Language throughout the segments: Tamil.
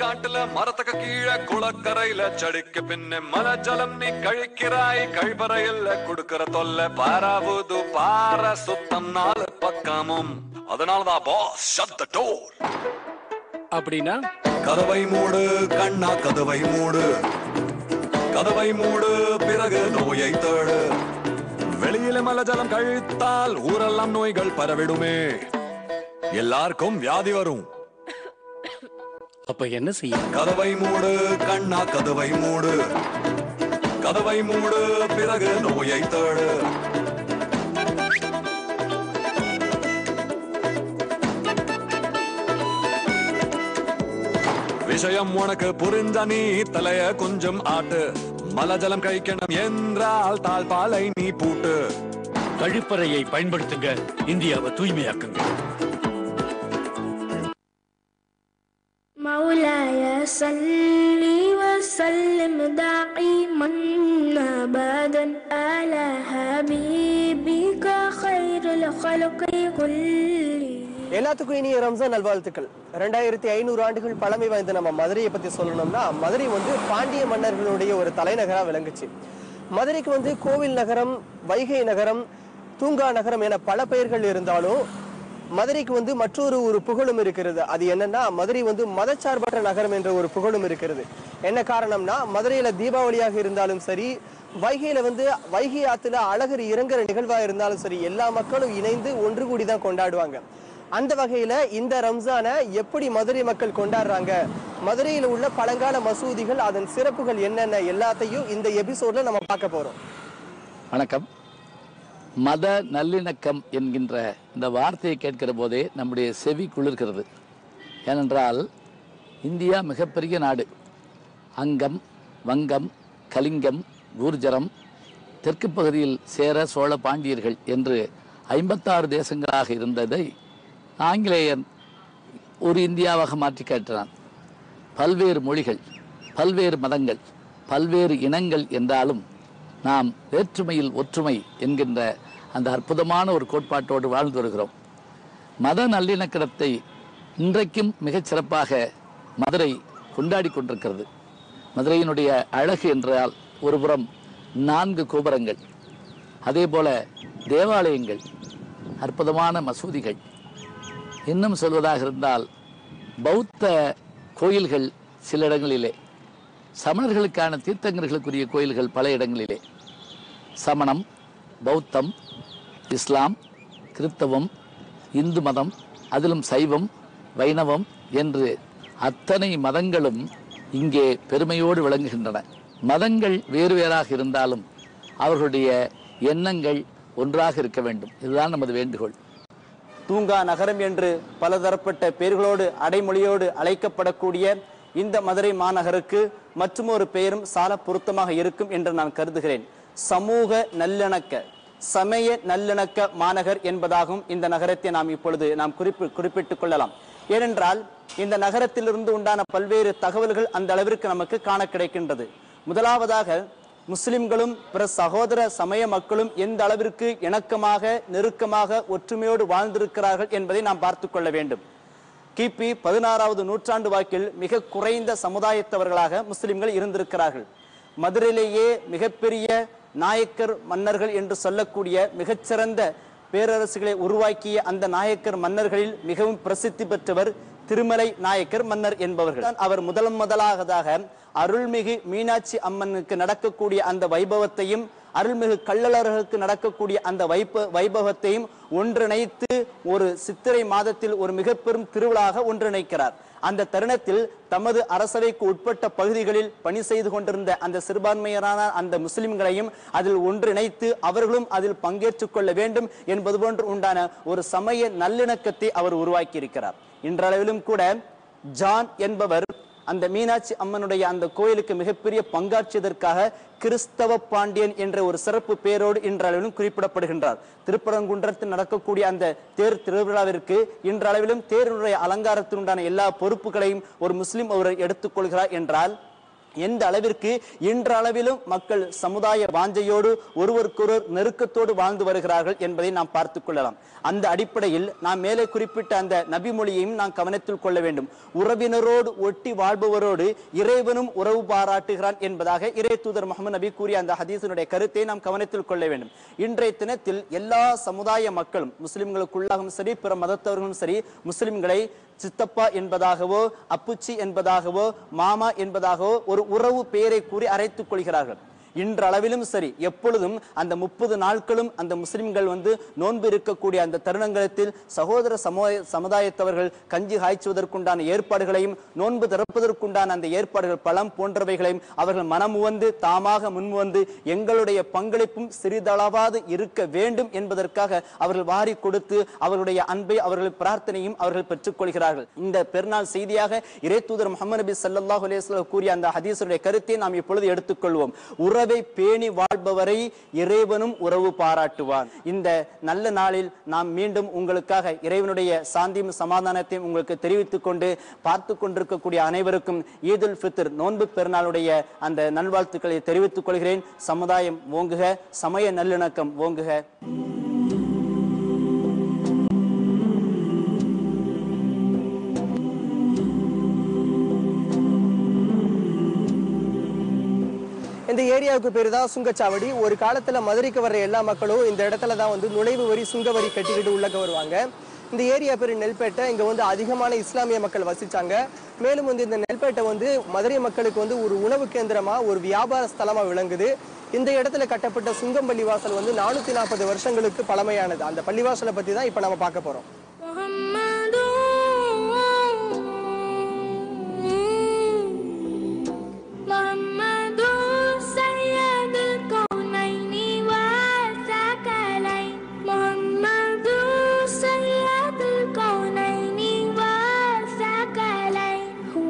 காட்டுல மரத்துக்கு கீழே குளக்கரையில செடிக்கு பின்ன மலஜலம் நீ கழிக்கிறாய் கழிப்பறையில் கொடுக்கற தொல்லை பாராவுது பார சுத்தம் நாலு பக்கமும் அதனாலதான் பாஸ் shut the door அப்படின்னா கதவை மூடு கண்ணா கதவை மூடு கதவை மூடு பிறகு நோயை தேடு வெளியில மலஜலம் கழித்தால் ஊரெல்லாம் நோய்கள் பரவிடுமே எல்லாருக்கும் வியாதி வரும் அப்ப என்ன செய்ய கதவை மூடு கண்ணா கதவை மூடு கதவை மூடு பிறகு நோயை தேடு விஷயம் உனக்கு புரிஞ்ச நீ தலைய கொஞ்சம் ஆட்டு மலஜலம் கழிக்கணும் என்றால் தாழ்பாலை நீ பூட்டு கழிப்பறையை பயன்படுத்துங்க இந்தியாவை தூய்மையாக்குங்க مولاي صل وسلم دائما ابدا على حبيبك خير الخلق كلهم எல்லாத்துக்கும் இனிய ரம்ஜான் நல்வாழ்த்துக்கள் ரெண்டாயிரத்தி ஐநூறு ஆண்டுகள் பழமை வாய்ந்த நம்ம மதுரையை பத்தி சொல்லணும்னா மதுரை வந்து பாண்டிய மன்னர்களுடைய ஒரு தலைநகரா விளங்குச்சு மதுரைக்கு வந்து கோவில் நகரம் வைகை நகரம் தூங்கா நகரம் என பல பெயர்கள் இருந்தாலும் மதுரைக்கு வந்து மற்றொரு ஒரு புகழும் இருக்கிறது அது என்னன்னா மதுரை வந்து மதச்சார்பற்ற நகரம் என்ற ஒரு புகழும் இருக்கிறது என்ன காரணம்னா மதுரையில தீபாவளியாக இருந்தாலும் சரி வைகையில வந்து வைகை ஆத்துல அழகர் இறங்குற நிகழ்வா இருந்தாலும் சரி எல்லா மக்களும் இணைந்து ஒன்று கூடி தான் கொண்டாடுவாங்க அந்த வகையில இந்த ரம்ஜானை எப்படி மதுரை மக்கள் கொண்டாடுறாங்க மதுரையில உள்ள பழங்கால மசூதிகள் அதன் சிறப்புகள் என்னென்ன எல்லாத்தையும் இந்த எபிசோட்ல நம்ம பார்க்க போறோம் வணக்கம் மத நல்லிணக்கம் என்கின்ற இந்த வார்த்தையை கேட்கிற போதே நம்முடைய செவி குளிர்கிறது ஏனென்றால் இந்தியா மிகப்பெரிய நாடு அங்கம் வங்கம் கலிங்கம் ஊர்ஜரம் தெற்கு பகுதியில் சேர சோழ பாண்டியர்கள் என்று ஐம்பத்தாறு தேசங்களாக இருந்ததை ஆங்கிலேயன் ஒரு இந்தியாவாக மாற்றி காட்டினான் பல்வேறு மொழிகள் பல்வேறு மதங்கள் பல்வேறு இனங்கள் என்றாலும் நாம் வேற்றுமையில் ஒற்றுமை என்கின்ற அந்த அற்புதமான ஒரு கோட்பாட்டோடு வாழ்ந்து வருகிறோம் மத நல்லிணக்கத்தை இன்றைக்கும் மிகச் சிறப்பாக மதுரை கொண்டாடி கொண்டிருக்கிறது மதுரையினுடைய அழகு என்றால் ஒருபுறம் நான்கு கோபுரங்கள் அதே போல தேவாலயங்கள் அற்புதமான மசூதிகள் இன்னும் சொல்வதாக இருந்தால் பௌத்த கோயில்கள் சில இடங்களிலே சமணர்களுக்கான தீர்த்தங்கர்களுக்குரிய கோயில்கள் பல இடங்களிலே சமணம் பௌத்தம் இஸ்லாம் கிறித்தவம் இந்து மதம் அதிலும் சைவம் வைணவம் என்று அத்தனை மதங்களும் இங்கே பெருமையோடு விளங்குகின்றன மதங்கள் வேறு வேறாக இருந்தாலும் அவர்களுடைய எண்ணங்கள் ஒன்றாக இருக்க வேண்டும் இதுதான் நமது வேண்டுகோள் தூங்கா நகரம் என்று பலதரப்பட்ட பெயர்களோடு அடைமொழியோடு அழைக்கப்படக்கூடிய இந்த மதுரை மாநகருக்கு மற்றுமொரு பெயரும் சால பொருத்தமாக இருக்கும் என்று நான் கருதுகிறேன் சமூக நல்லிணக்க சமய நல்லிணக்க மாநகர் என்பதாகவும் இந்த நகரத்தை நாம் இப்பொழுது நாம் குறிப்பு குறிப்பிட்டுக் கொள்ளலாம் ஏனென்றால் இந்த நகரத்திலிருந்து உண்டான பல்வேறு தகவல்கள் அந்த அளவிற்கு நமக்கு காண கிடைக்கின்றது முதலாவதாக முஸ்லிம்களும் பிற சகோதர சமய மக்களும் எந்த அளவிற்கு இணக்கமாக நெருக்கமாக ஒற்றுமையோடு வாழ்ந்திருக்கிறார்கள் என்பதை நாம் பார்த்து கொள்ள வேண்டும் கிபி பதினாறாவது நூற்றாண்டு வாக்கில் மிக குறைந்த சமுதாயத்தவர்களாக முஸ்லிம்கள் இருந்திருக்கிறார்கள் மதுரையிலேயே மிகப்பெரிய நாயக்கர் மன்னர்கள் என்று சொல்லக்கூடிய மிகச்சிறந்த பேரரசுகளை உருவாக்கிய அந்த நாயக்கர் மன்னர்களில் மிகவும் பிரசித்தி பெற்றவர் திருமலை நாயக்கர் மன்னர் என்பவர்கள் தான் அவர் முதல் முதலாவதாக அருள்மிகு மீனாட்சி அம்மனுக்கு நடக்கக்கூடிய அந்த வைபவத்தையும் அருள்மிகு கள்ளழகருக்கு நடக்கக்கூடிய அந்த வைப வைபவத்தையும் ஒன்றிணைத்து ஒரு சித்திரை மாதத்தில் ஒரு மிக பெரும் திருவிழாக ஒன்றிணைக்கிறார் அந்த தருணத்தில் தமது அரசவைக்கு உட்பட்ட பகுதிகளில் பணி செய்து கொண்டிருந்த அந்த சிறுபான்மையரான அந்த முஸ்லிம்களையும் அதில் ஒன்றிணைத்து அவர்களும் அதில் பங்கேற்றுக் கொள்ள வேண்டும் என்பது போன்று உண்டான ஒரு சமய நல்லிணக்கத்தை அவர் உருவாக்கி இருக்கிறார் இன்றளவிலும் கூட ஜான் என்பவர் அந்த மீனாட்சி அம்மனுடைய அந்த கோயிலுக்கு மிகப்பெரிய பங்காற்றியதற்காக கிறிஸ்தவ பாண்டியன் என்ற ஒரு சிறப்பு பேரோடு இன்றளவிலும் குறிப்பிடப்படுகின்றார் திருப்பரங்குன்றத்தில் நடக்கக்கூடிய அந்த தேர் திருவிழாவிற்கு இன்றளவிலும் தேருடைய அலங்காரத்தினுண்டான எல்லா பொறுப்புகளையும் ஒரு முஸ்லிம் அவர் எடுத்துக்கொள்கிறார் என்றால் எந்த அளவிற்கு இன்றளவிலும் மக்கள் சமுதாய வாஞ்சையோடு ஒருவருக்கொருவர் நெருக்கத்தோடு வாழ்ந்து வருகிறார்கள் என்பதை நாம் பார்த்துக் கொள்ளலாம் அந்த அடிப்படையில் நாம் மேலே குறிப்பிட்ட அந்த நபி மொழியையும் நாம் கவனத்தில் கொள்ள வேண்டும் உறவினரோடு ஒட்டி வாழ்பவரோடு இறைவனும் உறவு பாராட்டுகிறான் என்பதாக இறை தூதர் முகமது நபி கூறிய அந்த ஹதீஸினுடைய கருத்தை நாம் கவனத்தில் கொள்ள வேண்டும் இன்றைய தினத்தில் எல்லா சமுதாய மக்களும் முஸ்லிம்களுக்குள்ளாகவும் சரி பிற மதத்தவர்களும் சரி முஸ்லிம்களை சித்தப்பா என்பதாகவோ அப்புச்சி என்பதாகவோ மாமா என்பதாகவோ ஒரு உறவு பெயரை கூறி அரைத்துக் கொள்கிறார்கள் இன்றளவிலும் சரி எப்பொழுதும் அந்த முப்பது நாட்களும் அந்த முஸ்லிம்கள் வந்து நோன்பு இருக்கக்கூடிய அந்த தருணங்களத்தில் சகோதர சமுதாய சமுதாயத்தவர்கள் கஞ்சி காய்ச்சுவதற்குண்டான ஏற்பாடுகளையும் நோன்பு திறப்பதற்குண்டான அந்த ஏற்பாடுகள் பழம் போன்றவைகளையும் அவர்கள் மனமுவந்து தாமாக முன்வந்து எங்களுடைய பங்களிப்பும் சிறிதளவாது இருக்க வேண்டும் என்பதற்காக அவர்கள் வாரி கொடுத்து அவர்களுடைய அன்பை அவர்கள் பிரார்த்தனையும் அவர்கள் பெற்றுக்கொள்கிறார்கள் இந்த பெருநாள் செய்தியாக இறை தூதர் முகமது நபி ஸல்லல்லாஹு அலைஹி வஸல்லம் கூறிய அந்த ஹதீஸுடைய கருத்தை நாம் இப்பொழுது எடுத்துக்கொள்வோம் உறவை பேணி வாழ்பவரை இறைவனும் உறவு பாராட்டுவான் இந்த நல்ல நாளில் நாம் மீண்டும் உங்களுக்காக இறைவனுடைய சாந்தியும் சமாதானத்தையும் உங்களுக்கு தெரிவித்துக் கொண்டு பார்த்து கொண்டிருக்கக்கூடிய அனைவருக்கும் ஈதுல் ஃபித்ர் நோன்பு பெருநாளுடைய அந்த நல்வாழ்த்துக்களை தெரிவித்துக் கொள்கிறேன் சமுதாயம் ஓங்குக சமய நல்லிணக்கம் ஓங்குக இந்த ஏரியாவுக்கு பேரு தான் சுங்கச்சாவடி ஒரு காலத்துல மதுரைக்கு வர்ற எல்லா மக்களும் இந்த இடத்துல தான் வந்து நுழைவு வரி சுங்க வரி கட்டிக்கிட்டு உள்ளக்க வருவாங்க இந்த ஏரியா பேரு நெல்பேட்டை இங்க வந்து அதிகமான இஸ்லாமிய மக்கள் வசிச்சாங்க மேலும் வந்து இந்த நெல்பேட்டை வந்து மதுரை மக்களுக்கு வந்து ஒரு உணவு கேந்திரமா ஒரு வியாபார ஸ்தலமா விளங்குது இந்த இடத்துல கட்டப்பட்ட சுங்கம் பள்ளிவாசல் வந்து நானூத்தி நாற்பது வருஷங்களுக்கு பழமையானது அந்த பள்ளிவாசலை பத்தி தான் இப்ப நம்ம பார்க்க போறோம் محمد محمد سيد الكونين والثقلين محمد سيد الكونين والثقلين هو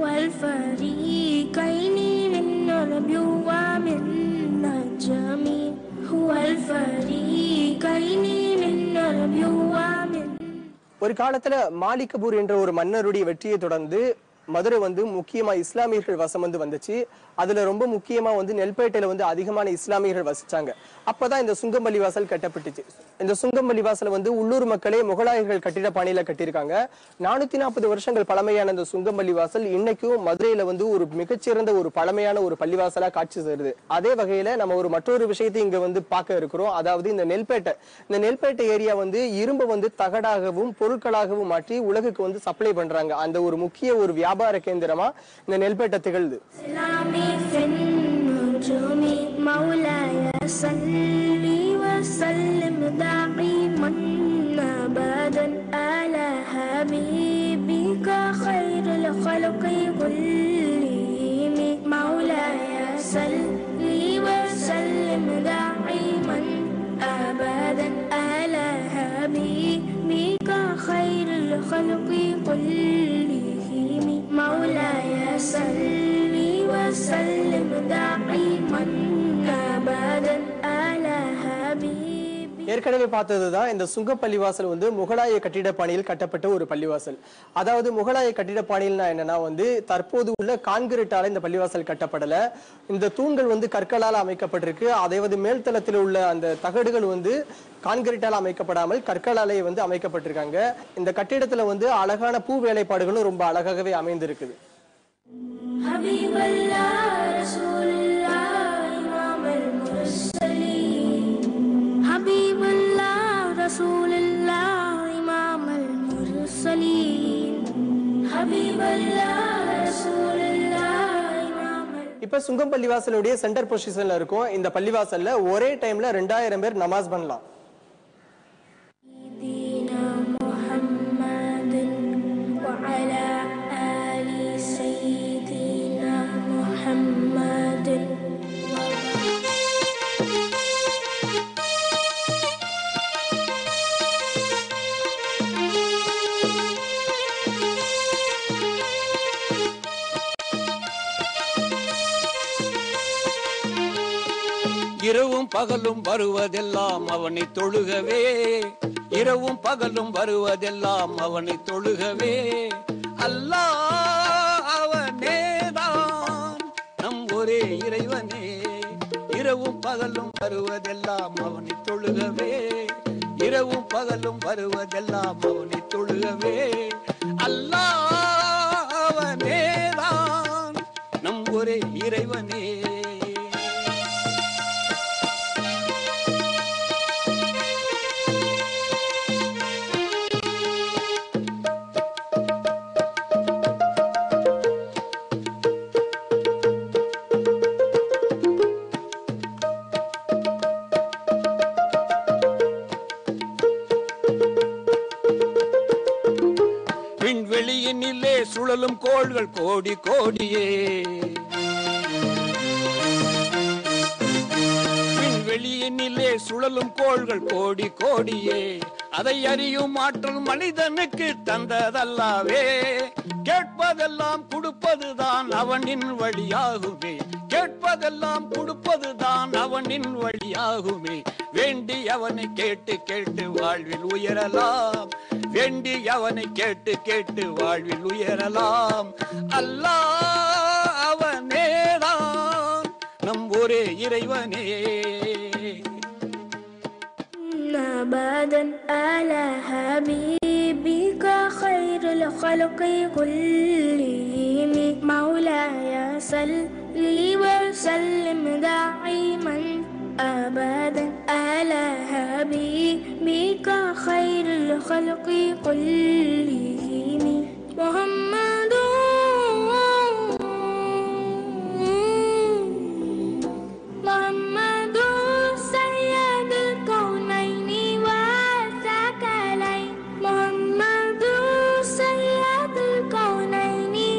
الفريقين من نبي ومن نجم هو الفريقين من نبي ومن ஒரு காலத்துல மாலிகபூர் என்ற ஒரு மன்னருடைய வெற்றியை தொடர்ந்து மதுரை வந்து முக்கியமா இஸ்லாமியர்கள் வசம் வந்து வந்துச்சு அதுல ரொம்ப முக்கியமா வந்து நெல்பேட்டையில வந்து அதிகமான இஸ்லாமியர்கள் வசிச்சாங்க அப்பதான் இந்த சுங்கம்பள்ளி வாசல் கட்டப்பட்டுச்சு இந்த சுங்கம்பள்ளி வாசல் வந்து உள்ளூர் மக்களே முகலாயர்கள் கட்டிட பாணியில கட்டியிருக்காங்க நானூத்தி நாற்பது வருஷங்கள் பழமையான இந்த சுங்கம்பள்ளி வாசல் இன்னைக்கும் மதுரையில வந்து ஒரு மிகச்சிறந்த ஒரு பழமையான ஒரு பள்ளிவாசலா காட்சி தருது அதே வகையில நம்ம ஒரு மற்றொரு விஷயத்தை இங்க வந்து பார்க்க இருக்கிறோம் அதாவது இந்த நெல்பேட்டை இந்த நெல்பேட்டை ஏரியா வந்து இரும்பு வந்து தகடாகவும் பொருட்களாகவும் மாற்றி உலகுக்கு வந்து சப்ளை பண்றாங்க அந்த ஒரு முக்கிய ஒரு வியாபார கேந்திரமா இந்த நெல்பேட்டை திகழ்து سلامي في النجوم مولاي صل وسلم دائما ابدا على حبيبك خير الخلق كلهم مولاي صل وسلم دائما ابدا على حبيبك خير الخلق كلهم مولاي صل وسلم دائما ابدا على حبيبك ஏற்கனவே பார்த்ததுதான் இந்த சுங்க பள்ளிவாசல் வந்து முகலாய கட்டிட பாணியில் கட்டப்பட்ட ஒரு பள்ளிவாசல் அதாவது முகலாய கட்டிட பாணியில்னா என்னன்னா வந்து தற்போது உள்ள கான்கிரீட்டால இந்த பள்ளிவாசல் கட்டப்படல இந்த தூண்கள் வந்து கற்களால் அமைக்கப்பட்டிருக்கு அதே வந்து மேல்தளத்தில் உள்ள அந்த தகடுகள் வந்து கான்கிரீட்டால் அமைக்கப்படாமல் கற்களாலே வந்து அமைக்கப்பட்டிருக்காங்க இந்த கட்டிடத்துல வந்து அழகான பூ வேலைப்பாடுகளும் ரொம்ப அழகாகவே அமைந்திருக்குது حبيب الله رسول الله إمام المرسلين حبيب الله رسول الله إمام المرسلين حبيب الله رسول الله إمام இப்ப சுங்கம் பள்ளிவாசலுடைய சென்டர் பொசிஷன்ல இருக்கும் இந்த பள்ளிவாசல்ல ஒரே டைம்ல ரெண்டாயிரம் பேர் நமாஸ் பண்ணலாம் سيدنا محمد وعلى آل سيدنا محمد இரவும் பகலும் வருவதெல்லாம் அவனை தொழுகவே இரவும் பகலும் வருவதெல்லாம் அவனை தொழுகவே அல்லாஹ் அவனேதான் நம் இறைவனே இரவும் பகலும் வருவதெல்லாம் அவனை தொழுகவே இரவும் பகலும் வருவதெல்லாம் அவனை தொழுகவே அல்லாவனேதான் நம் ஒரே இறைவனே விண்வெளியினிலே சுழலும் கோள்கள் கோடி கோடியே விண்வெளியினிலே சுழலும் கோள்கள் கோடி கோடியே அதை அறியும் ஆற்றல் மனிதனுக்கு தந்ததல்லாவே கேட்பதெல்லாம் கொடுப்பதுதான் அவனின் வழியாகுமே கேட்பதெல்லாம் கொடுப்பதுதான் அவனின் வழியாகுமே வேண்டி அவனை கேட்டு கேட்டு வாழ்வில் உயரலாம் வேண்டி அவனை கேட்டு கேட்டு வாழ்வில் உயரலாம் அல்லாஹ் அவனேதான் நம் ஒரே இறைவனே أبدا على حبيبك خير الخلق كلهم مولاي صل وسلم دائما أبدا على حبيبك خير الخلق كلهم محمد محمد سيد الكونين والثقلين محمد سيد الكونين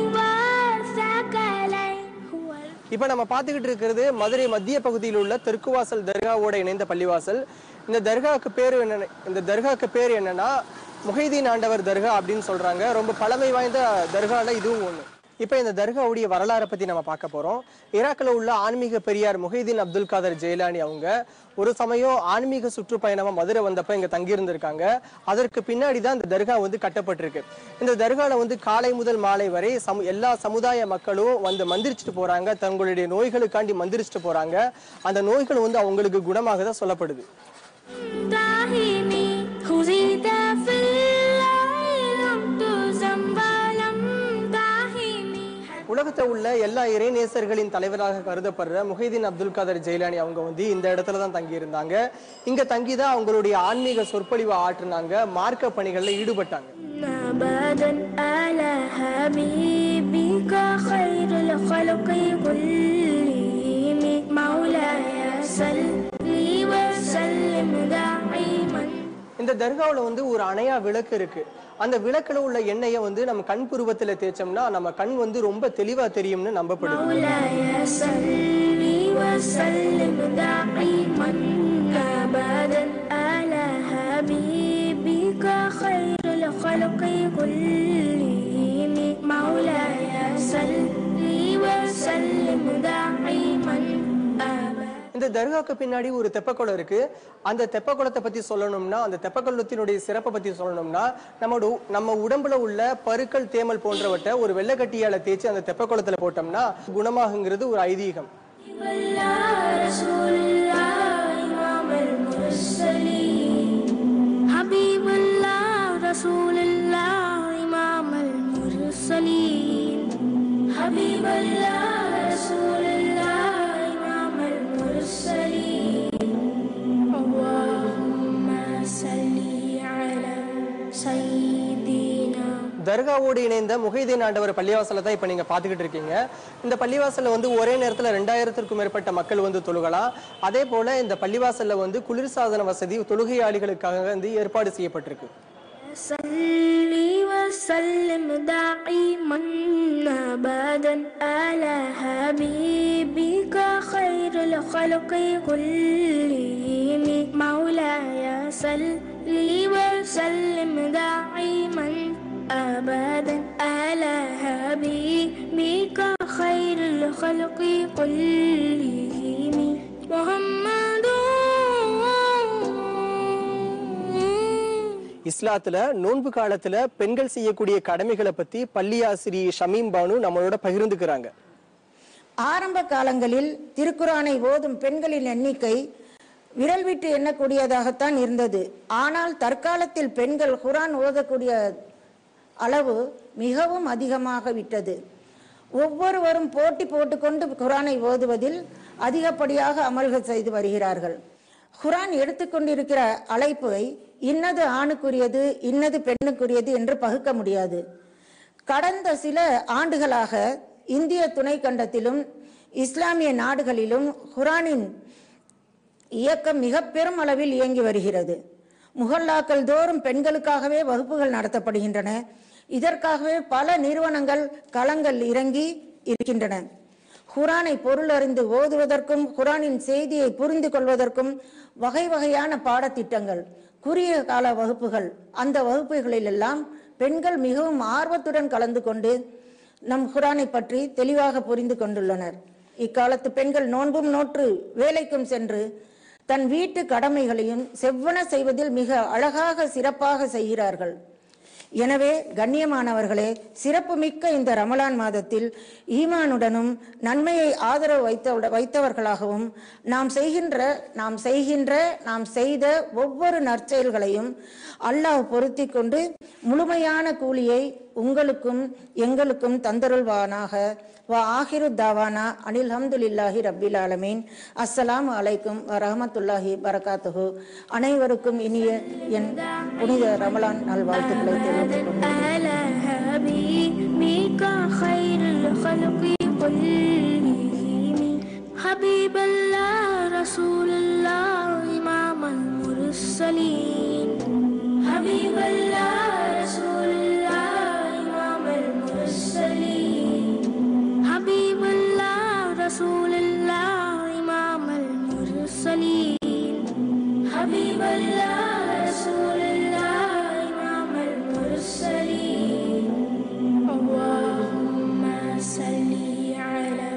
والثقلين هو இப்ப நம்ம பார்த்துக்கிட்டு இருக்கிறது மதுரை மத்திய பகுதியில் உள்ள தெற்குவாசல் தர்காவோட இணைந்த பள்ளிவாசல் இந்த தர்காவுக்கு பேர் என்ன இந்த தர்காவுக்கு பேர் என்னன்னா முஹைதீன் ஆண்டவர் தர்கா அப்படின்னு சொல்றாங்க ரொம்ப பழமை வாய்ந்த தர்கால இதுவும் ஒண்ணு இப்ப இந்த தர்காவுடைய வரலாறை பத்தி நம்ம பார்க்க போறோம் ஈராக்ல உள்ள ஆன்மீக பெரியார் முஹைதீன் அப்துல் காதர் ஜெயலானி அவங்க ஒரு சமயம் ஆன்மீக சுற்றுப்பயணமா மதுரை வந்தப்ப இங்க தங்கி இருந்திருக்காங்க அதற்கு பின்னாடி தான் இந்த தர்கா வந்து கட்டப்பட்டிருக்கு இந்த தர்கால வந்து காலை முதல் மாலை வரை சமு எல்லா சமுதாய மக்களும் வந்து மந்திரிச்சுட்டு போறாங்க தங்களுடைய நோய்களுக்காண்டி மந்திரிச்சுட்டு போறாங்க அந்த நோய்கள் வந்து அவங்களுக்கு குணமாக தான் சொல்லப்படுது داهمي خزيت في الله لم تزم ولم داهمي உலகத்துல உள்ள எல்லா இறைநேசர்களின் தலைவராக கருதப்படுற முஹைதீன் அப்துல் காதர் ஜெயிலானி அவங்க வந்து இந்த இடத்துல தான் தங்கி இருந்தாங்க இங்க தங்கி தான் அவங்களுடைய ஆன்மீக சொற்பொழிவை ஆற்றுனாங்க மார்க்க பணிகள்ல ஈடுபட்டாங்க أبدا على حبيبك خير الخلق كلهم مولاي صل وسلم دائما இந்த தர்காவுல வந்து ஒரு அணையா விளக்கு இருக்கு அந்த விளக்குல உள்ள எண்ணெயை வந்து நம்ம கண் புருவத்துல தேய்ச்சோம்னா நம்ம கண் வந்து ரொம்ப தெளிவா தெரியும்னு நம்பப்படுது مولاي صل وسلم دائما ابدا على حبيبك خير الخلق كلهم مولاي صل وسلم دائما ابدا இந்த தர்காக்கு பின்னாடி ஒரு தெப்பக்குளம் இருக்கு அந்த தெப்பக்குளத்தை பத்தி சொல்லணும்னா அந்த தெப்பக்குளத்தினுடைய சிறப்பை பத்தி சொல்லணும்னா நம்மளோட உ- நம்ம உடம்புல உள்ள பருக்கள் தேமல் போன்றவற்றை ஒரு வெள்ளக்கட்டியால தேய்ச்சி அந்த தெப்பக்குளத்துல போட்டோம்னா குணமாகுங்கிறது ஒரு ஐதீகம் الله رسول الله إمام المرسلين حبيب الله رسول الله إمام المرسلين حبيب الله رسول الله إمام المرسلين اللهم صل على سيدنا தர்காவோடு இணைந்த முகைதீன் ஆண்டவர் பள்ளிவாசலை தான் இப்ப நீங்க பாத்துக்கிட்டு இருக்கீங்க இந்த பள்ளிவாசல்ல வந்து ஒரே நேரத்துல ரெண்டாயிரத்திற்கும் மேற்பட்ட மக்கள் வந்து தொழுகலாம் அதே போல இந்த பள்ளிவாசல்ல வந்து குளிர்சாதன வசதி தொழுகையாளிகளுக்காக வந்து ஏற்பாடு செய்யப்பட்டிருக்கு صل وسلم دائما ابدا على حبيبك خير الخلق كلهم مولاي صل وسلم دائما ابدا على حبيبك خير الخلق كلهم محمد இஸ்லாத்துல நோன்பு காலத்துல பெண்கள் செய்யக்கூடிய கடமைகளை பத்தி பள்ளி ஆசிரியர் ஷமீம் பானு நம்மளோட பகிர்ந்துக்கிறாங்க ஆரம்ப காலங்களில் திருக்குரானை ஓதும் பெண்களின் எண்ணிக்கை விரல் விட்டு எண்ணக்கூடியதாகத்தான் இருந்தது ஆனால் தற்காலத்தில் பெண்கள் குரான் ஓதக்கூடிய அளவு மிகவும் அதிகமாக விட்டது ஒவ்வொருவரும் போட்டி போட்டுக்கொண்டு குரானை ஓதுவதில் அதிகப்படியாக அமல்கள் செய்து வருகிறார்கள் குரான் எடுத்துக்கொண்டிருக்கிற அழைப்பை இன்னது ஆணுக்குரியது இன்னது பெண்ணுக்குரியது என்று பகுக்க முடியாது கடந்த சில ஆண்டுகளாக இந்திய துணைக்கண்டத்திலும் இஸ்லாமிய நாடுகளிலும் குரானின் இயக்கம் மிக பெரும் அளவில் இயங்கி வருகிறது முகல்லாக்கள் தோறும் பெண்களுக்காகவே வகுப்புகள் நடத்தப்படுகின்றன இதற்காகவே பல நிறுவனங்கள் களங்கள் இறங்கி இருக்கின்றன குரானை பொருள் அறிந்து ஓதுவதற்கும் குரானின் செய்தியை புரிந்து கொள்வதற்கும் வகை வகையான பாடத்திட்டங்கள் குறுகிய கால வகுப்புகள் அந்த வகுப்புகளிலெல்லாம் பெண்கள் மிகவும் ஆர்வத்துடன் கலந்து கொண்டு நம் குரானை பற்றி தெளிவாக புரிந்து கொண்டுள்ளனர் இக்காலத்து பெண்கள் நோன்பும் நோற்று வேலைக்கும் சென்று தன் வீட்டு கடமைகளையும் செவ்வன செய்வதில் மிக அழகாக சிறப்பாக செய்கிறார்கள் எனவே கண்ணியமானவர்களே சிறப்புமிக்க இந்த ரமலான் மாதத்தில் ஈமானுடனும் நன்மையை ஆதரவு வைத்த வைத்தவர்களாகவும் நாம் செய்கின்ற நாம் செய்கின்ற நாம் செய்த ஒவ்வொரு நற்செயல்களையும் அல்லாஹ் பொருத்தி கொண்டு முழுமையான கூலியை உங்களுக்கும் எங்களுக்கும் தந்தருள்வானாக வா ஆஹிரு தாவானா அனில் ஹம்துலில்லாஹி ரப்பில் ஆலமீன் அஸ்ஸலாமு அலைக்கும் வரஹமத்துல்லாஹி பரகாத்துஹு அனைவருக்கும் இனிய என் புனித ரமலான் நல்வாழ்த்துக்களை தெரிவித்துக் கொள்கிறேன் على حبيبك خير الخلق كلهم حبيب الله رسول الله إمام المرسلين حبيب الله رسول الله إمام المرسلين حبيب الله رسول الله إمام المرسلين حبيب الله رسول الله إمام المرسلين اللهم صل على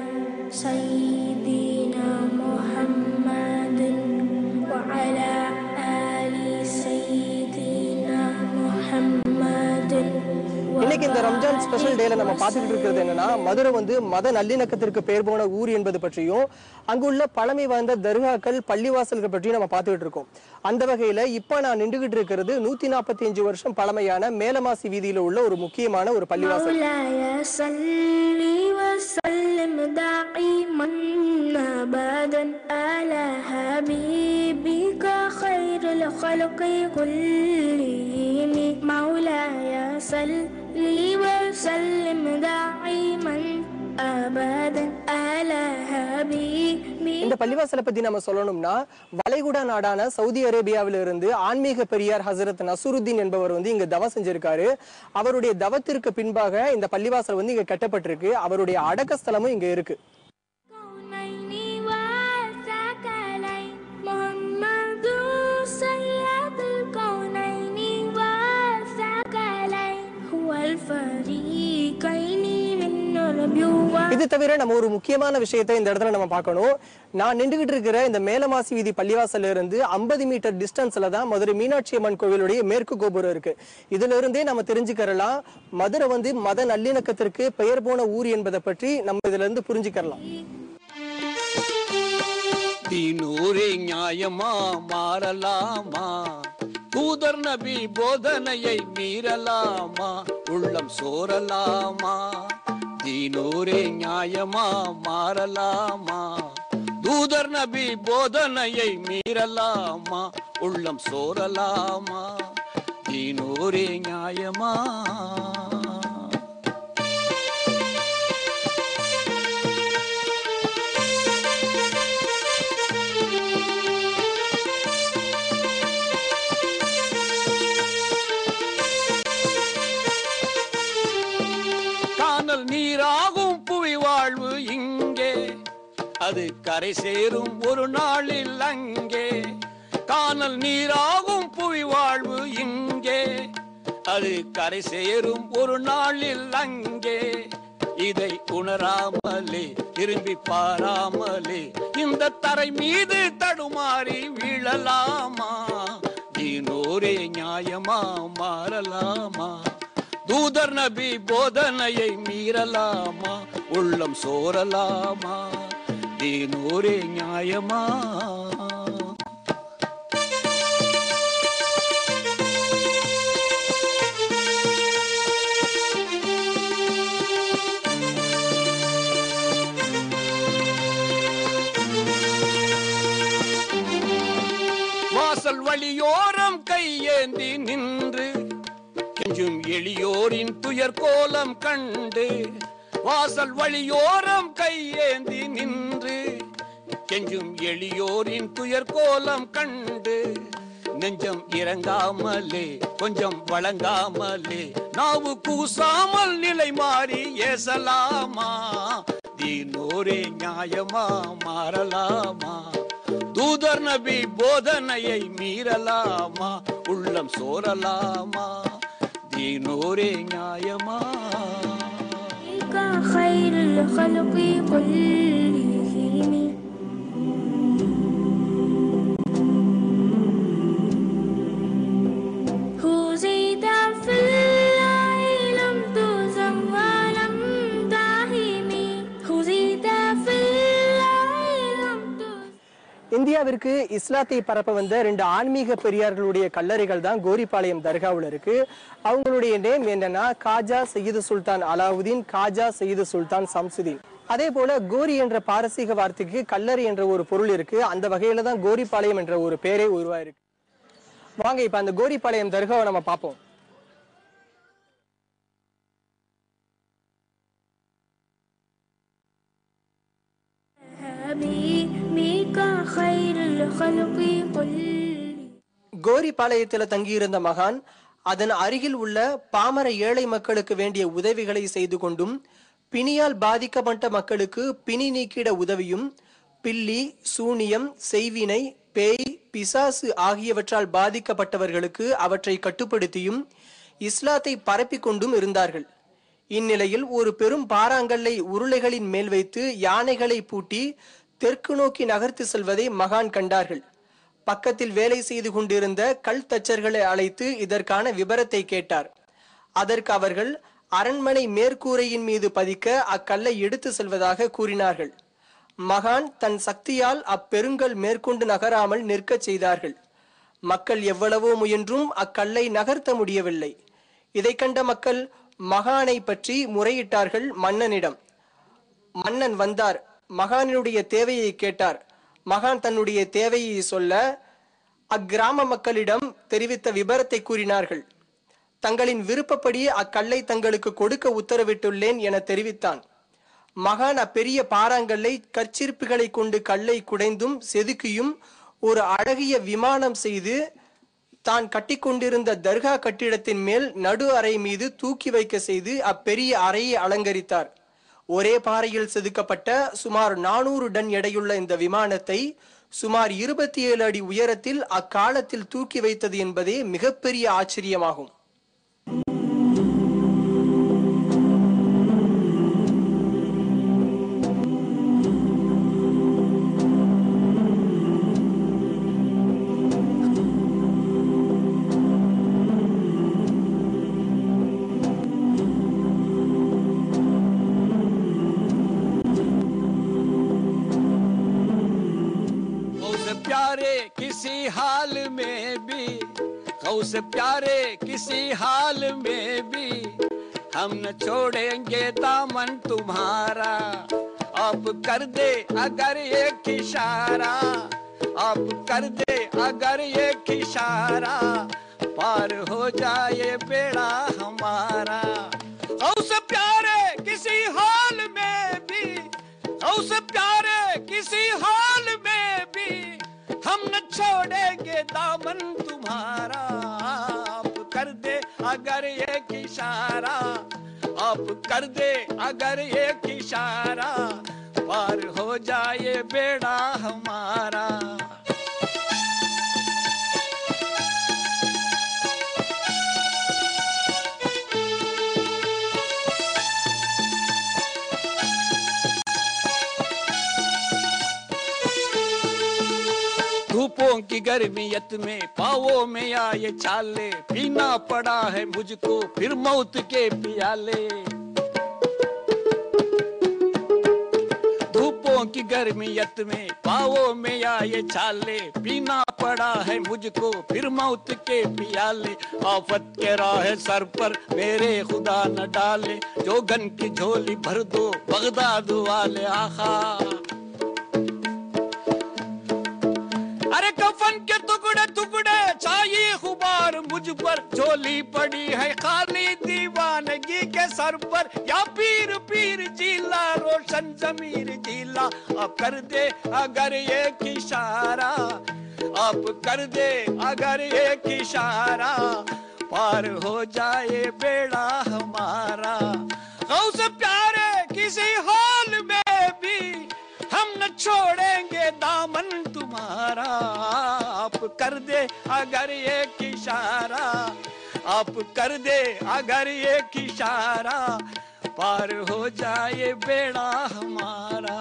سيدنا محمد وعلى آل سيدنا محمد இன்னைக்கு இந்த ரம்ஜான் ஸ்பெஷல் டேல நம்ம பார்த்துக்கிட்டு இருக்கிறது என்னன்னா மதுரை வந்து மத நல்லிணக்கத்திற்கு பேர் போன ஊர் என்பது பற்றியும் அங்குள்ள பழமை வாய்ந்த தர்காக்கள் பள்ளிவாசல்கள் பற்றியும் நம்ம பார்த்துக்கிட்டு இருக்கோம் அந்த வகையில இப்ப நான் நின்றுகிட்டு இருக்கிறது நூத்தி நாற்பத்தி அஞ்சு வருஷம் பழமையான மேலமாசி வீதியில உள்ள ஒரு முக்கியமான ஒரு பள்ளிவாசல் مولاي صل وسلم دائما ابدا على حبيبك خير الخلق كلهم مولاي صل وسلم دائما ابدا على حبيبك இந்த பள்ளிவாசலை பத்தி நம்ம சொல்லணும்னா வளைகுடா நாடான சவுதி அரேபியாவில இருந்து ஆன்மீக பெரியார் ஹசரத் நசுருத்தீன் என்பவர் வந்து இங்க தவம் செஞ்சிருக்காரு அவருடைய தவத்திற்கு பின்பாக இந்த பள்ளிவாசல் வந்து இங்க கட்டப்பட்டிருக்கு அவருடைய அடக்க ஸ்தலமும் இங்க இருக்கு الكونين والثقلين محمد سيد الكونين والثقلين هو الفريقين من ربي இது தவிர நம்ம ஒரு முக்கியமான விஷயத்தை இந்த இடத்துல நம்ம பார்க்கணும் நான் நின்றுகிட்டு இருக்கிற இந்த மேலமாசி வீதி பள்ளிவாசல்ல இருந்து 50 மீட்டர் டிஸ்டன்ஸ்ல தான் மதுரை மீனாட்சி அம்மன் கோவிலுடைய மேற்கு கோபுரம் இருக்கு இதுல இருந்தே நம்ம தெரிஞ்சுக்கிறலாம் மதுரை வந்து மத நல்லிணக்கத்திற்கு பெயர் போன ஊர் என்பதை பற்றி நம்ம இதுல இருந்து புரிஞ்சுக்கலாம் தீனூரே நியாயமா மாறலாமா தூதர் நபி போதனையை மீறலாமா உள்ளம் சோரலாமா தீனூரே நியாயமா மாறலாமா தூதர் நபி போதனையை மீறலாமா உள்ளம் சோரலாமா தீனூரே நியாயமா காணல் நீராகும் புவி வாழ்வு இங்கே அது கரை சேரும் ஒரு நாளில் அங்கே காணல் நீராகும் புவி வாழ்வு இங்கே அது கரை சேரும் ஒரு நாளில் அங்கே இதை உணராமலே திரும்பி பாராமலே இந்த தரை மீது தடுமாறி வீழலாமா தீனோரே நியாயமா மாறலாமா தூத தூதர் நபி போதனையை மீறலாமா உள்ளம் சோரலாமா தீனூரே நியாயமா வாசல் வழியோரம் கையேந்தி நின்று கெஞ்சும் எளியோரின் துயர் கோலம் கண்டு வாசல் வழியோரம் கையேந்தி நின்று கெஞ்சும் எளியோரின் துயர் கோலம் கண்டு நெஞ்சம் இறங்காமலே கொஞ்சம் வழங்காமலே நாவு கூசாமல் நிலை மாறி ஏசலாமா தீனோரே நியாயமா மாறலாமா தூதர் நபி போதனையை மீறலாமா உள்ளம் சோரலாமா தீனோரே நியாயமா عليك خير الخلق كلهم هزيت في الله لم تزم ولم تهمي هزيت في الله لم تزم இந்தியாவிற்கு இஸ்லாத்தை பரப்ப வந்த ரெண்டு ஆன்மீக பெரியார்களுடைய கல்லறைகள் தான் கோரிப்பாளையம் தர்காவில் இருக்கு அவங்களுடைய நேம் என்னன்னா காஜா சையீது சுல்தான் அலாவுதீன் காஜா சையீது சுல்தான் சம்சுதீன் அதே போல கோரி என்ற பாரசீக வார்த்தைக்கு கல்லறை என்ற ஒரு பொருள் இருக்கு அந்த வகையில தான் கோரிப்பாளையம் என்ற ஒரு பேரே உருவாயிருக்கு வாங்க இப்ப அந்த கோரிப்பாளையம் தர்காவை நம்ம பார்ப்போம் بك خير الخلق كلهم கோரிப்பாளையத்துல தங்கியிருந்த மகான் அதன் அருகில் உள்ள பாமர ஏழை மக்களுக்கு வேண்டிய உதவிகளை செய்து கொண்டும் பிணியால் பாதிக்கப்பட்ட மக்களுக்கு பிணி நீக்கிட உதவியும் பில்லி சூனியம் செய்வினை பேய் பிசாசு ஆகியவற்றால் பாதிக்கப்பட்டவர்களுக்கு அவற்றை கட்டுப்படுத்தியும் இஸ்லாத்தை பரப்பிக் கொண்டும் இருந்தார்கள் இந்நிலையில் ஒரு பெரும் பாறாங்கல்லை உருளைகளின் மேல் வைத்து யானைகளை பூட்டி தெற்கு நோக்கி நகர்த்து செல்வதை மகான் கண்டார்கள் பக்கத்தில் வேலை செய்து கொண்டிருந்த கல் தச்சர்களை அழைத்து இதற்கான விபரத்தை கேட்டார் அதற்கு அவர்கள் அரண்மனை மேற்கூரையின் மீது பதிக்க அக்கல்லை எடுத்து செல்வதாக கூறினார்கள் மகான் தன் சக்தியால் அப்பெருங்கல் மேற்கொண்டு நகராமல் நிற்கச் செய்தார்கள் மக்கள் எவ்வளவோ முயன்றும் அக்கல்லை நகர்த்த முடியவில்லை இதை கண்ட மக்கள் மகானை பற்றி முறையிட்டார்கள் மன்னனிடம் மன்னன் வந்தார் மகானினுடைய தேவையை கேட்டார் மகான் தன்னுடைய தேவையை சொல்ல அக்கிராம மக்களிடம் தெரிவித்த விபரத்தை கூறினார்கள் தங்களின் விருப்பப்படி அக்கல்லை தங்களுக்கு கொடுக்க உத்தரவிட்டுள்ளேன் என தெரிவித்தான் மகான் அப்பெரிய பாறாங்கல்லை கற்சிற்புகளை கொண்டு கல்லை குடைந்தும் செதுக்கியும் ஒரு அழகிய விமானம் செய்து தான் கட்டிக்கொண்டிருந்த தர்கா கட்டிடத்தின் மேல் நடு அறை மீது தூக்கி வைக்க செய்து அப்பெரிய அறையை அலங்கரித்தார் ஒரே பாறையில் செதுக்கப்பட்ட சுமார் நானூறு டன் எடையுள்ள இந்த விமானத்தை சுமார் இருபத்தி ஏழு அடி உயரத்தில் அக்காலத்தில் தூக்கி வைத்தது என்பதே மிகப்பெரிய ஆச்சரியமாகும் से प्यारे किसी हाल में भी गौ से प्यारे किसी हाल में भी हम न छोड़ेंगे दामन तुम्हारा आप कर दे अगर एक इशारा आप कर दे अगर एक इशारा पार हो जाए बेड़ा हमारा गौ से प्यारे किसी हाल में भी गौ से प्यारे किसी हाल में भी हम न छोड़ेंगे दामन तुम्हारा आप कर दे अगर एक इशारा आप कर दे अगर एक इशारा पार हो जाए बेड़ा हमारा धूपों की गर्मियत में पावों में आए छाले पीना पड़ा है मुझको फिर मौत के पियाले धूपों की गर्मियत में पावों में आए छाले पीना पड़ा है मुझको फिर मौत के पियाले आफत के राह सर पर मेरे खुदा न डाले जो गन की झोली भर दो बगदाद वाले आखा अरे कफन के टुकड़े टुकड़े चाहिए खुबार मुझ पर झोली पड़ी है खाली दीवानगी के सर पर या पीर पीर जीला रोशन जमीर जीला अब कर दे अगर एक इशारा अब कर दे अगर एक इशारा पार हो जाए बेड़ा हमारा गौस प्यारे किसी हाल में भी हम न छोड़ेंगे दामन तुम्हारा आप कर दे अगर एक इशारा आप कर दे अगर एक इशारा पार हो जाए बेड़ा हमारा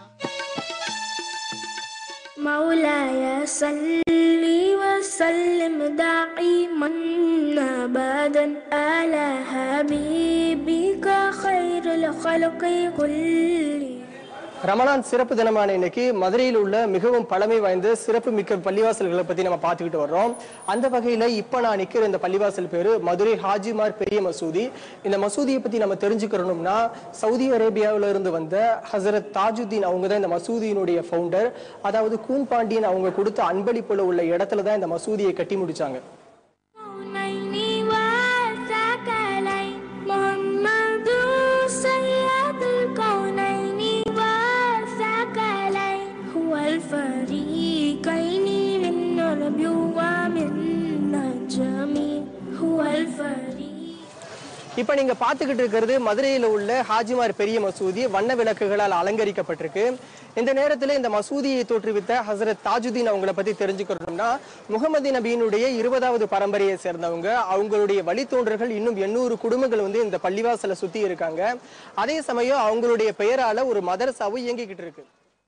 مولاي صل وسلم دائما ابدا على حبيبك خير الخلق كلهم ரமலான் சிறப்பு தினமான இன்னைக்கு மதுரையில் உள்ள மிகவும் பழமை வாய்ந்த சிறப்பு மிக்க பள்ளிவாசல்களை பத்தி நம்ம பார்த்துக்கிட்டு வர்றோம் அந்த வகையில இப்ப நான் நிக்கிற இந்த பள்ளிவாசல் பேரு மதுரை ஹாஜிமார் பெரிய மசூதி இந்த மசூதியை பத்தி நம்ம தெரிஞ்சுக்கிறோம்னா சவுதி அரேபியாவில இருந்து வந்த ஹசரத் தாஜுதீன் அவங்க தான் இந்த மசூதியினுடைய ஃபவுண்டர் அதாவது கூன் பாண்டியன் அவங்க கொடுத்த அன்பளிப்புல உள்ள இடத்துல தான் இந்த மசூதியை கட்டி முடிச்சாங்க كونين وثقلين محمد سيد الكونين وثقلين هو الفريقين من نرب ومن نجم هو الفريق இப்ப நீங்க பாத்துக்கிட்டு இருக்கிறது மதுரையில உள்ள ஹாஜிமார் பெரிய மசூதி வண்ண விளக்குகளால் அலங்கரிக்கப்பட்டிருக்கு இந்த நேரத்துல இந்த மசூதியை தோற்றுவித்த ஹசரத் தாஜுதீன் அவங்கள பத்தி தெரிஞ்சுக்கணும்னா முகமது நபியினுடைய இருபதாவது பரம்பரையை சேர்ந்தவங்க அவங்களுடைய வழித்தோன்றர்கள் இன்னும் எண்ணூறு குடும்பங்கள் வந்து இந்த பள்ளிவாசலை சுத்தி இருக்காங்க அதே சமயம் அவங்களுடைய பெயரால ஒரு மதரசாவும் இயங்கிக்கிட்டு இருக்கு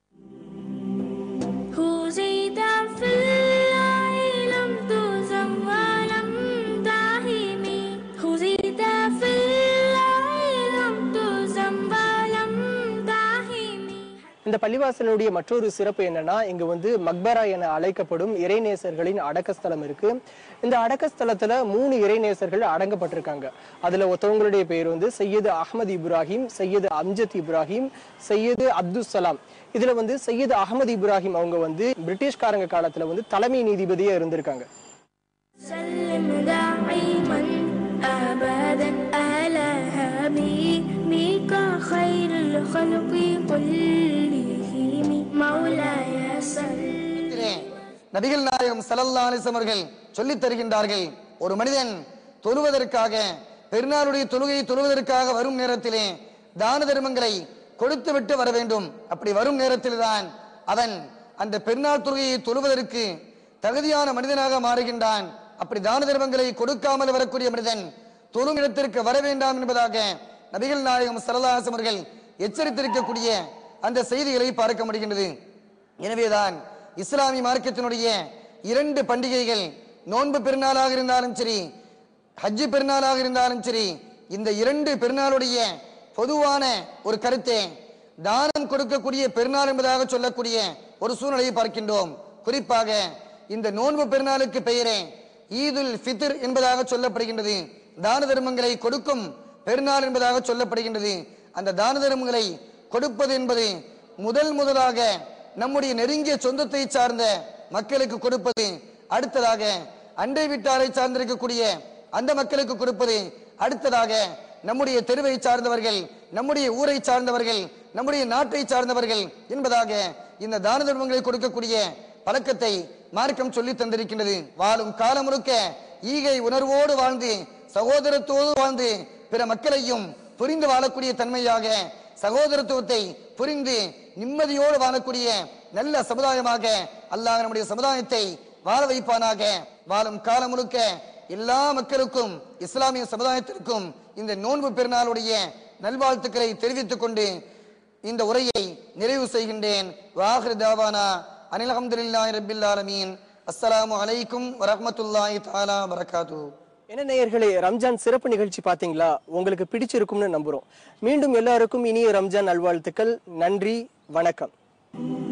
هو زيد في الله لم تزم ولم تهمي هو زيد في الله لم تزم ولم تهمي இந்த பள்ளிவாசலுடைய மற்றொரு சிறப்பு என்னன்னா இங்க வந்து மக்பரா என அழைக்கப்படும் இறைநேசர்களின் அடக்கஸ்தலம் இருக்கு இந்த அடக்கஸ்தலத்துல மூணு இறைநேசர்கள் அடங்கப்பட்டிருக்காங்க அதுல ஒருத்தவங்களுடைய பேர் வந்து சையது அஹ்மது இப்ராஹிம் சையது அம்ஜத் இப்ராஹிம் சையது அப்துல் சலாம் இதுல வந்து சையது அகமது இப்ராஹிம் அவங்க வந்து பிரிட்டிஷ்காரங்க காலத்துல வந்து தலைமை நீதிபதியா இருந்திருக்காங்க سلم دائما ابدا على حبيبك خير الخلق كلهم مولاي صل நேரத்திலே நபிகள் நாயகம் ஸல்லல்லாஹு அலைஹி வஸல்லம் அவர்கள் சொல்லித் தருகின்றார்கள் ஒரு மனிதன் தொழுவதற்காக பெருநாளுடைய தொழுகையை தொழுவதற்காக வரும் நேரத்திலே தான தர்மங்களை கொடுத்து விட்டு வர வேண்டும் அப்படி வரும் நேரத்தில் தான் அவன் அந்த பெருநாள் தொழுகையை தொழுவதற்கு தகுதியான மனிதனாக மாறுகின்றான் அப்படி தான தர்மங்களை கொடுக்காமல் வரக்கூடிய மனிதன் தொழும் இடத்திற்கு வர வேண்டாம் என்பதாக நபிகள் நாயகம் ஸல்லல்லாஹு அலைஹி வஸல்லம் அவர்கள் எச்சரித்திருக்கக்கூடிய அந்த செய்திகளை பார்க்க முடிகின்றது எனவேதான் இஸ்லாமிய மார்க்கத்தினுடைய இரண்டு பண்டிகைகள் நோன்பு பெருநாளாக இருந்தாலும் சரி ஹஜ்ஜு பெருநாளாக இருந்தாலும் சரி இந்த இரண்டு பெருநாளுடைய பொதுவான ஒரு கருத்தே தானம் கொடுக்கக்கூடிய பெருநாள் என்பதாக சொல்லக்கூடிய ஒரு சூழ்நிலையை பார்க்கின்றோம் குறிப்பாக இந்த நோன்பு பெருநாளுக்கு பெயரே ஈதுல் ஃபித்ர் என்பதாக சொல்லப்படுகின்றது தான தர்மங்களை கொடுக்கும் பெருநாள் என்பதாக சொல்லப்படுகின்றது அந்த தான தர்மங்களை கொடுப்பது என்பது முதல் முதலாக நம்முடைய நெருங்கிய சொந்தத்தை சார்ந்த மக்களுக்கு கொடுப்பது அடுத்ததாக அண்டை வீட்டாரை சார்ந்திருக்கக்கூடிய அந்த மக்களுக்கு கொடுப்பது அடுத்ததாக நம்முடைய தெருவை சார்ந்தவர்கள் நம்முடைய ஊரை சார்ந்தவர்கள் நம்முடைய நாட்டை சார்ந்தவர்கள் என்பதாக இந்த தான தர்மங்களை கொடுக்கக்கூடிய பழக்கத்தை மார்க்கம் சொல்லி தந்திருக்கின்றது வாழும் காலம் முழுக்க ஈகை உணர்வோடு வாழ்ந்து சகோதரத்தோடு வாழ்ந்து பிற மக்களையும் புரிந்து வாழக்கூடிய தன்மையாக சகோதரத்துவத்தை புரிந்து நிம்மதியோடு வாழக்கூடிய நல்ல சமுதாயமாக அல்லாஹ் நம்முடைய சமுதாயத்தை வாழ வைப்பானாக வாழும் காலம் முழுக்க எல்லா மக்களுக்கும் இஸ்லாமிய சமுதாயத்திற்கும் இந்த நோன்பு பெருநாளுடைய நல்வாழ்த்துக்களை தெரிவித்துக் கொண்டு இந்த உரையை நிறைவு செய்கின்றேன் வாஹிர் தாவானா அனில் அஹமதுல்லாஹி ரபில் ஆலமீன் அஸ்ஸலாமு அலைக்கும் வரஹ்மத்துல்லாஹி தஆலா வரகாத்துஹு என்ன நேயர்களே ரம்ஜான் சிறப்பு நிகழ்ச்சி பாத்தீங்களா உங்களுக்கு பிடிச்சிருக்கும்னு நம்புறோம் மீண்டும் எல்லாருக்கும் இனிய ரம்ஜான் நல்வாழ்த்துக்கள் நன்றி வணக்கம்